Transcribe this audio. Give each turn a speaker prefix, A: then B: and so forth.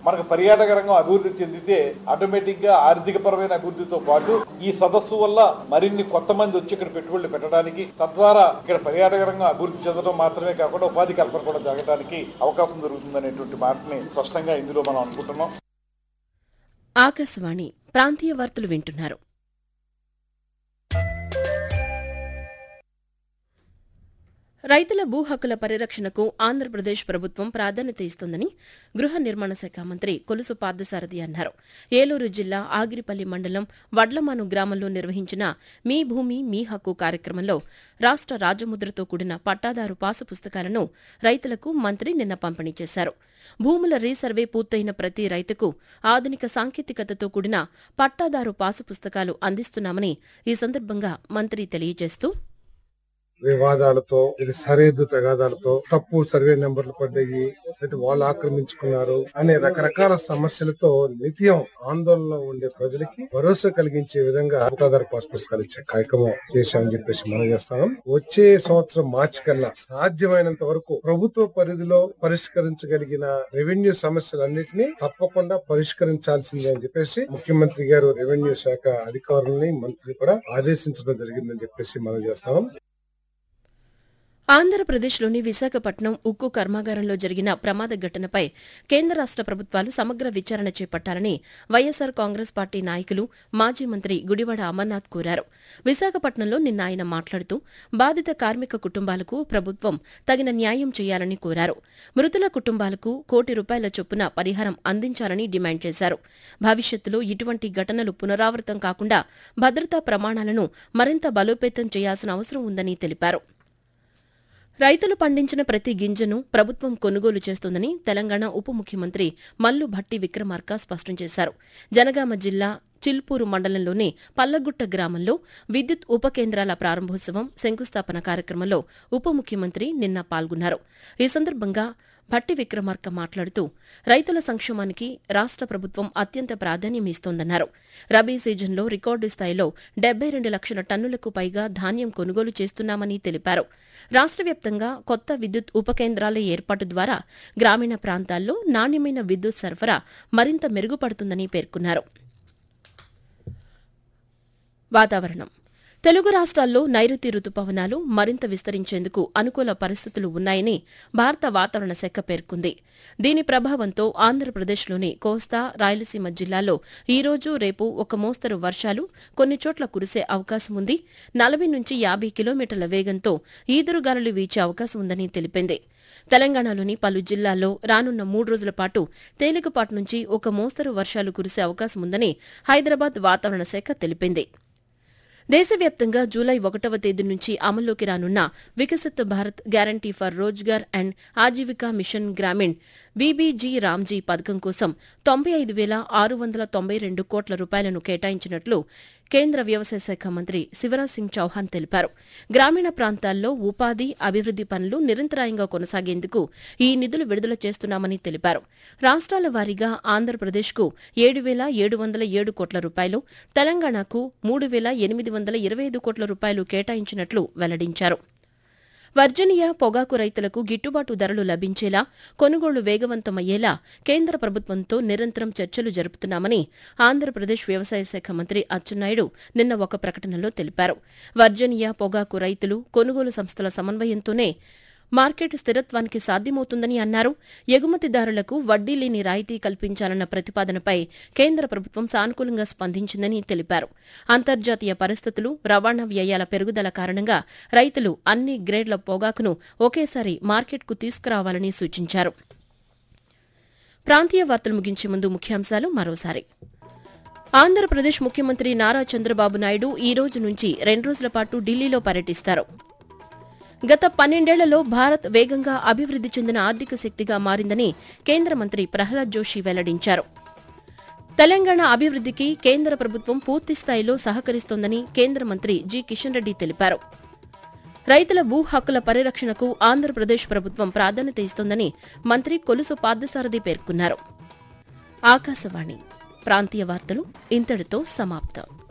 A: మనకు పర్యాటక రంగం అభివృద్ధి చెందితే ఆటోమేటిక్ గా ఆర్థిక పరమైన అభివృద్ధితో పాటు ఈ సదస్సు వల్ల మరిన్ని కొత్త మంది వచ్చి ఇక్కడ పెట్టుబడులు పెట్టడానికి తద్వారా ఇక్కడ పర్యాటక రంగం అభివృద్ధి చెందడం మాత్రమే కాకుండా ఉపాధి కల్పన కూడా జరగడానికి అవకాశం దొరుకుతుందనేటువంటి మాటని స్పష్టంగా ఇందులో మనం అనుకుంటున్నాం
B: ఆకాశవాణి ప్రాంతీయ వార్తలు వింటున్నారు రైతుల భూ హక్కుల పరిరక్షణకు ఆంధ్రప్రదేశ్ ప్రభుత్వం ప్రాధాన్యత ఇస్తోందని గృహ నిర్మాణ శాఖ మంత్రి కొలుసు పార్థసారథి అన్నారు ఏలూరు జిల్లా ఆగిరిపల్లి మండలం వడ్లమాను గ్రామంలో నిర్వహించిన మీ భూమి మీ హక్కు కార్యక్రమంలో రాష్ట రాజముద్రతో కూడిన పట్టాదారు పాసు పుస్తకాలను రైతులకు మంత్రి నిన్న పంపిణీ చేశారు భూముల రీసర్వే పూర్తయిన ప్రతి రైతుకు ఆధునిక సాంకేతికతతో కూడిన పట్టాదారు పాసు పుస్తకాలు అందిస్తున్నామని ఈ సందర్భంగా మంత్రి తెలియజేస్తూ
C: వివాదాలతో ఇది సరిహద్దు తగాదాలతో తప్పు సర్వే నెంబర్లు పడ్డాయి లేకపోతే వాళ్ళు ఆక్రమించుకున్నారు అనే రకరకాల సమస్యలతో నిత్యం ఆందోళనలో ఉండే ప్రజలకి భరోసా కలిగించే విధంగా పట్టాదారు పాస్ పుస్తకాలు ఇచ్చే కార్యక్రమం చేశామని చెప్పేసి మనం చేస్తాం వచ్చే సంవత్సరం మార్చి కల్లా సాధ్యమైనంత వరకు ప్రభుత్వ పరిధిలో పరిష్కరించగలిగిన రెవెన్యూ సమస్యలన్నింటినీ తప్పకుండా పరిష్కరించాల్సిందే అని చెప్పేసి ముఖ్యమంత్రి గారు రెవెన్యూ శాఖ అధికారులని మంత్రి కూడా ఆదేశించడం జరిగిందని చెప్పేసి మనం చేస్తాం
B: ఆంధ్రప్రదేశ్లోని విశాఖపట్నం ఉక్కు కర్మాగారంలో జరిగిన ప్రమాద ఘటనపై కేంద్ర రాష్ట ప్రభుత్వాలు సమగ్ర విచారణ చేపట్టాలని వైఎస్సార్ కాంగ్రెస్ పార్టీ నాయకులు మాజీ మంత్రి గుడివాడ అమర్నాథ్ కోరారు విశాఖపట్నంలో నిన్న ఆయన మాట్లాడుతూ బాధిత కార్మిక కుటుంబాలకు ప్రభుత్వం తగిన న్యాయం చేయాలని కోరారు మృతుల కుటుంబాలకు కోటి రూపాయల చొప్పున పరిహారం అందించాలని డిమాండ్ చేశారు భవిష్యత్తులో ఇటువంటి ఘటనలు పునరావృతం కాకుండా భద్రతా ప్రమాణాలను మరింత బలోపేతం చేయాల్సిన అవసరం ఉందని తెలిపారు రైతులు పండించిన ప్రతి గింజను ప్రభుత్వం కొనుగోలు చేస్తోందని తెలంగాణ ఉప ముఖ్యమంత్రి మల్లు భట్టి విక్రమార్క స్పష్టం చేశారు జనగామ జిల్లా చిల్పూరు మండలంలోని పల్లగుట్ట గ్రామంలో విద్యుత్ ఉప కేంద్రాల ప్రారంభోత్సవం శంకుస్థాపన కార్యక్రమంలో ఉప ముఖ్యమంత్రి నిన్న పాల్గొన్నారు ఈ సందర్భంగా భట్టి విక్రమార్క మాట్లాడుతూ రైతుల సంక్షేమానికి రాష్ట ప్రభుత్వం అత్యంత ప్రాధాన్యం ఇస్తోందన్నారు రబీ సీజన్లో రికార్డు స్థాయిలో డెబ్బై రెండు లక్షల టన్నులకు పైగా ధాన్యం కొనుగోలు చేస్తున్నామని తెలిపారు రాష్ట్ర వ్యాప్తంగా కొత్త విద్యుత్ ఉప కేంద్రాల ఏర్పాటు ద్వారా గ్రామీణ ప్రాంతాల్లో నాణ్యమైన విద్యుత్ సరఫరా మరింత మెరుగుపడుతుందని పేర్కొన్నారు వాతావరణం తెలుగు రాష్ట్రాల్లో నైరుతి రుతుపవనాలు మరింత విస్తరించేందుకు అనుకూల పరిస్థితులు ఉన్నాయని భారత వాతావరణ శాఖ పేర్కొంది దీని ప్రభావంతో ఆంధ్రప్రదేశ్లోని కోస్తా రాయలసీమ జిల్లాల్లో ఈ రోజు రేపు ఒక మోస్తరు వర్షాలు కొన్ని చోట్ల కురిసే అవకాశం ఉంది నలభై నుంచి యాభై కిలోమీటర్ల వేగంతో ఈదురుగాలులు వీచే అవకాశం ఉందని తెలిపింది తెలంగాణలోని పలు జిల్లాల్లో రానున్న మూడు రోజుల పాటు తేలికపాటి నుంచి ఒక మోస్తరు వర్షాలు కురిసే అవకాశం ఉందని హైదరాబాద్ వాతావరణ శాఖ తెలిపింది దేశవ్యాప్తంగా జూలై ఒకటవ తేదీ నుంచి అమల్లోకి రానున్న Viksit Bharat guarantee for Rozgar and Ajeevika mission Grameen VBG Ramji పథకం కోసం తొంభై ఐదు వేల ఆరు వందల తొంభై రెండు కోట్ల రూపాయలను కేటాయించినట్లు కేంద్ర వ్యవసాయ శాఖ మంత్రి శివరాజ్ సింగ్ చౌహాన్ తెలిపారు గ్రామీణ ప్రాంతాల్లో ఉపాధి అభివృద్ది పనులు నిరంతరాయంగా కొనసాగేందుకు ఈ నిధులు విడుదల చేస్తున్నామని తెలిపారు రాష్ట్రాల వారీగా ఆంధ్రప్రదేశ్కు ఏడు వేల ఏడు వందల ఏడు కోట్ల రూపాయలు తెలంగాణకు మూడు వేల ఎనిమిది వందల ఇరవై ఐదు కోట్ల రూపాయలు కేటాయించినట్లు వెల్లడించారు వర్జనియా పొగాకు రైతులకు గిట్టుబాటు ధరలు లభించేలా కొనుగోళ్లు వేగవంతమయ్యేలా కేంద్ర ప్రభుత్వంతో నిరంతరం చర్చలు జరుపుతున్నామని ఆంధ్రప్రదేశ్ వ్యవసాయ శాఖ మంత్రి అచ్చెన్నాయుడు నిన్న ఒక ప్రకటనలో తెలిపారు వర్జనియా పొగాకు రైతులు కొనుగోలు సంస్థల సమన్వయంతోనే మార్కెట్ స్థిరత్వానికి సాధ్యమవుతుందని అన్నారు ఎగుమతిదారులకు వడ్డీ లేని రాయితీ కల్పించాలన్న ప్రతిపాదనపై కేంద్ర ప్రభుత్వం సానుకూలంగా స్పందించిందని తెలిపారు అంతర్జాతీయ పరిస్థితులు రవాణా వ్యయాల పెరుగుదల కారణంగా రైతులు అన్ని గ్రేడ్ల పొగాకును ఒకేసారి మార్కెట్కు తీసుకురావాలని సూచించారు ప్రాంతీయ వార్తలు ముగించే ముందు ముఖ్యాంశాలు మరోసారి ఆంధ్రప్రదేశ్ ముఖ్యమంత్రి నారా చంద్రబాబు నాయుడు ఈ రోజు నుంచి రెండు రోజుల పాటు ఢిల్లీలో పర్యటిస్తారు గత పన్నెండేళ్లలో భారత్ వేగంగా అభివృద్ది చెందిన ఆర్థిక శక్తిగా మారిందని కేంద్ర మంత్రి ప్రహ్లాద్ జోషి వెల్లడించారు తెలంగాణ అభివృద్దికి కేంద్ర ప్రభుత్వం పూర్తిస్థాయిలో సహకరిస్తోందని కేంద్ర మంత్రి జి కిషన్ రెడ్డి తెలిపారు రైతుల భూ హక్కుల పరిరక్షణకు ఆంధ్రప్రదేశ్ ప్రభుత్వం ప్రాధాన్యత ఇస్తోందని మంత్రి కొలుసు పార్థసారథి పేర్కొన్నారు ఆకాశవాణి ప్రాంతీయ వార్తలు ఇంతటితో సమాప్తం